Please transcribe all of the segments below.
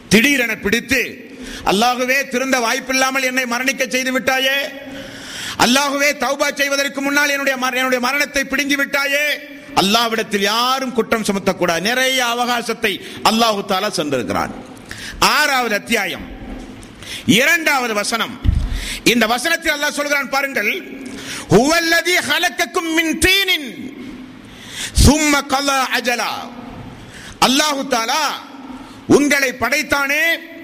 திடீரென பிடித்து அல்லாஹுவே திருந்த வாய்ப்பில்லாமல் என்னை மரணிக்க செய்து விட்டாயே அல்லாஹுவே தௌபா செய்வதற்கு முன்னால் என்னுடைய மர- என்னுடைய மரணத்தை பிடுங்கி விட்டாயே அல்லாவிடத்தில் யாரும் குற்றம் சுமத்தக்கூடாது நிறைய அவகாசத்தை அல்லாஹு தாலா சென்றிருக்கிறான் ஆறாவது அத்தியாயம் இரண்டாவது வசனம் இந்த வசனத்தில் அல்லாஹ் சொல்கிறான் பாருங்கள் ஹுவல்லதி ஹலக்கக்கும் மின் தீனின் சும்ம கலா அஜலா அல்லாஹு தாலா உங்களை படைத்தானே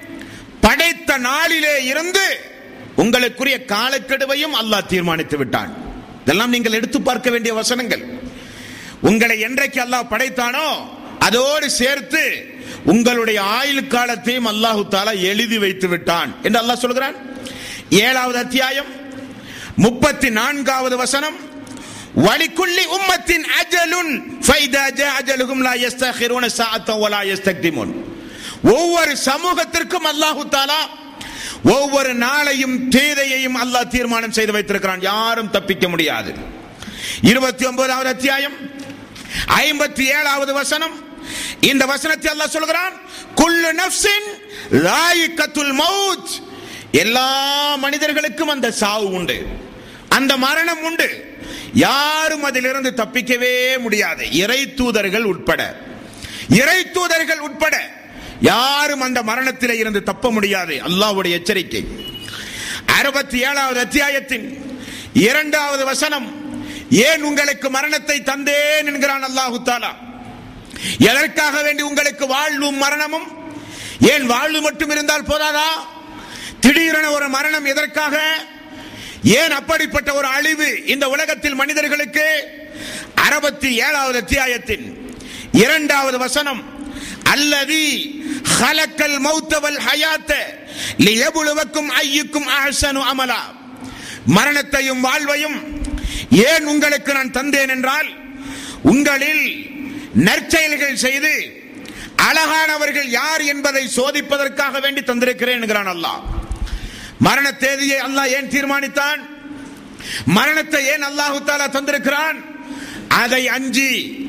படைத்த நாளிலே இருந்து உங்களுக்குரிய காலக்கெடுவையும் அல்லாஹ் தீர்மானித்து விட்டான் இதெல்லாம் நீங்கள் எடுத்து பார்க்க வேண்டிய வசனங்கள் உங்களை என்றைக்கு அல்லாஹ் படைத்தானோ அதோடு சேர்த்து உங்களுடைய ஆயுள் காலத்தையும் அல்லாஹு தாலா எழுதி வைத்து விட்டான் என்று அல்லாஹ் சொல்கிறான் ஏழாவது அத்தியாயம் முப்பத்தி நான்காவது வசனம் வலிக்குள்ளி உம்மத்தின் அஜலுன் ஃபைதா ஜா அஜலுகும் லா யஸ்தகிருன சாஅத்தன் வலா யஸ்தக்திமுன் ஒவ்வொரு சமூகத்திற்கும் அல்லாஹு தாலா ஒவ்வொரு நாளையும் தேதையையும் அல்லாஹ் தீர்மானம் செய்து வைத்திருக்கிறான் யாரும் தப்பிக்க முடியாது இருபத்தி ஒன்பதாவது அத்தியாயம் ஐம்பத்தி ஏழாவது வசனம் இந்த வசனத்தை அல்லாஹ் சொல்கிறான் குல்லு நஃப்ஸின் ராயிக்கத்துல் மௌத் எல்லா மனிதர்களுக்கும் அந்த சாவு உண்டு அந்த மரணம் உண்டு யாரும் அதிலிருந்து தப்பிக்கவே முடியாது இறை தூதர்கள் உட்பட இறை தூதர்கள் உட்பட யாரும் அந்த மரணத்திலே இருந்து தப்ப முடியாது அல்லாஹ்வுடைய எச்சரிக்கை அறுபத்தி ஏழாவது அத்தியாயத்தின் இரண்டாவது வசனம் ஏன் உங்களுக்கு மரணத்தை தந்தேன் என்கிறான் அல்லாஹு தாலா எதற்காக வேண்டி உங்களுக்கு வாழ்வும் மரணமும் ஏன் வாழ்வு மட்டும் இருந்தால் போதாதா திடீரென ஒரு மரணம் எதற்காக ஏன் அப்படிப்பட்ட ஒரு அழிவு இந்த உலகத்தில் மனிதர்களுக்கு அறுபத்தி ஏழாவது அத்தியாயத்தின் இரண்டாவது வசனம் அல்லதி ஹலக்கல் மௌத்தவல் ஹயாத்த லியபுலுவக்கும் ஐயுக்கும் அஹ்சனு அமலா மரணத்தையும் வாழ்வையும் ஏன் உங்களுக்கு நான் தந்தேன் என்றால் உங்களில் நற்செயல்கள் செய்து அழகானவர்கள் யார் என்பதை சோதிப்பதற்காக வேண்டி தந்திருக்கிறேன் என்கிறான் அல்லாஹ் மரண தேதியை அல்லாஹ் ஏன் தீர்மானித்தான் மரணத்தை ஏன் அல்லாஹு தாலா தந்திருக்கிறான் அதை அஞ்சி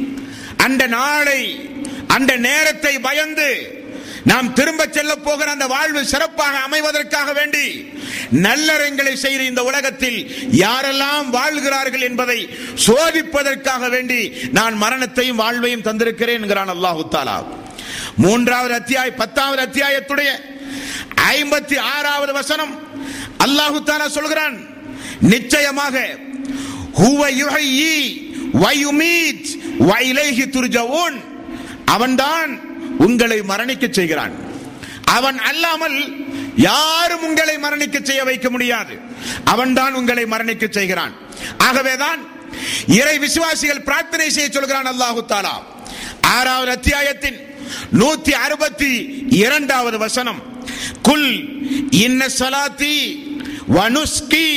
அந்த நாளை அந்த நேரத்தை பயந்து நாம் திரும்ப செல்ல போகிற அந்த வாழ்வு சிறப்பாக அமைவதற்காக வேண்டி நல்லறங்களை செய்கிற இந்த உலகத்தில் யாரெல்லாம் வாழ்கிறார்கள் என்பதை சோதிப்பதற்காக வேண்டி நான் மரணத்தையும் வாழ்வையும் தந்திருக்கிறேன் என்கிறான் அல்லாஹு தாலா மூன்றாவது அத்தியாய பத்தாவது அத்தியாயத்துடைய ஐம்பத்தி ஆறாவது வசனம் அல்லாஹு தாலா சொல்கிறான் நிச்சயமாக ஹுவ யுஹய்யி வ யுமீத் வ இலைஹி துர்ஜவுன் அவன்தான் உங்களை மரணிக்க செய்கிறான் அவன் அல்லாமல் யாரும் உங்களை மரணிக்க செய்ய வைக்க முடியாது அவன்தான் உங்களை மரணிக்க செய்கிறான் ஆகவேதான் இறை விசுவாசிகள் பிரார்த்தனை செய்ய சொல்கிறான் அல்லாஹு தாலா ஆறாவது அத்தியாயத்தின் நூத்தி அறுபத்தி இரண்டாவது வசனம் குல் இன்ன சலாத்தி வனுஸ்கி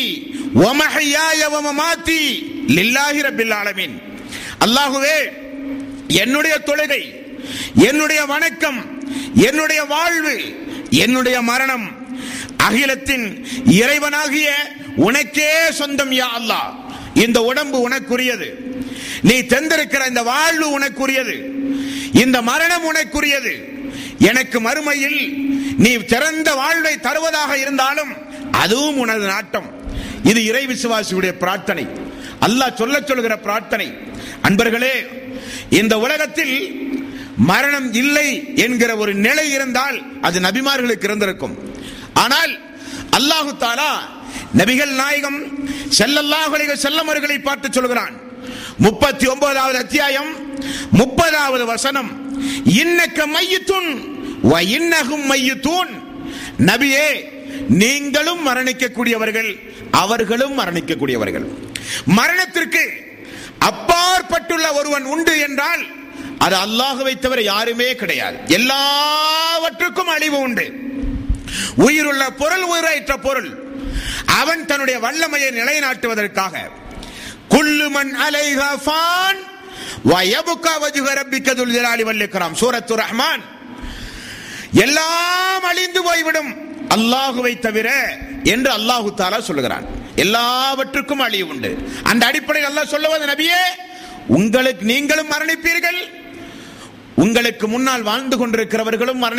வமஹியாய வமமாத்தி லில்லாஹி ரப்பில் ஆலமீன் அல்லாஹுவே என்னுடைய தொழுகை என்னுடைய வணக்கம் என்னுடைய வாழ்வு என்னுடைய மரணம் அகிலத்தின் இறைவனாகிய உனக்கே சொந்தம் யா அல்லாஹ் இந்த உடம்பு உனக்குரியது நீ தந்திருக்கிற இந்த வாழ்வு உனக்குரியது இந்த மரணம் உனக்குரியது எனக்கு மறுமையில் நீ திறந்த வாழ்வை தருவதாக இருந்தாலும் அதுவும் உனது நாட்டம் இது இறை விசுவாசியுடைய பிரார்த்தனை அல்லாஹ் சொல்ல சொல்கிற பிரார்த்தனை அன்பர்களே இந்த உலகத்தில் மரணம் இல்லை என்கிற ஒரு நிலை இருந்தால் அது நபிமார்களுக்கு இருந்திருக்கும் ஆனால் அல்லாஹு தாலா நபிகள் நாயகம் செல்லல்லாஹு அலைஹி வஸல்லம் அவர்களை பார்த்து சொல்கிறான் முப்பத்தி ஒன்பதாவது அத்தியாயம் முப்பதாவது வசனம் இன்னக்க மையத்துன் வ இன்னகும் மையத்தூன் நபியே நீங்களும் மரணிக்கக்கூடியவர்கள் அவர்களும் மரணிக்கக்கூடியவர்கள் மரணத்திற்கு அப்பாற்பட்டுள்ள ஒருவன் உண்டு என்றால் அது அல்லாஹுவை தவிர யாருமே கிடையாது எல்லாவற்றுக்கும் அழிவு உண்டு உயிருள்ள பொருள் உயிரற்ற பொருள் அவன் தன்னுடைய வல்லமையை நிலைநாட்டுவதற்காக குல்லுமன் அலைஹா ஃபான் வயபுகா வஜுக ரப்பிக்க துல் ஜலாலி வல்லிக்ராம் சூரத்து ரஹ்மான் எல்லாம் அழிந்து போய்விடும் அல்லாஹுவை தவிர என்று அல்லாஹு தாலா சொல்லுகிறான் எல்லாவற்றுக்கும் அழிவு உண்டு அந்த அடிப்படையில் அல்லாஹ் சொல்லுவது நபியே உங்களுக்கு நீங்களும் மரணிப்பீர்கள் உங்களுக்கு முன்னால் வாழ்ந்து கொண்டிருக்கிறவர்களும் மரணி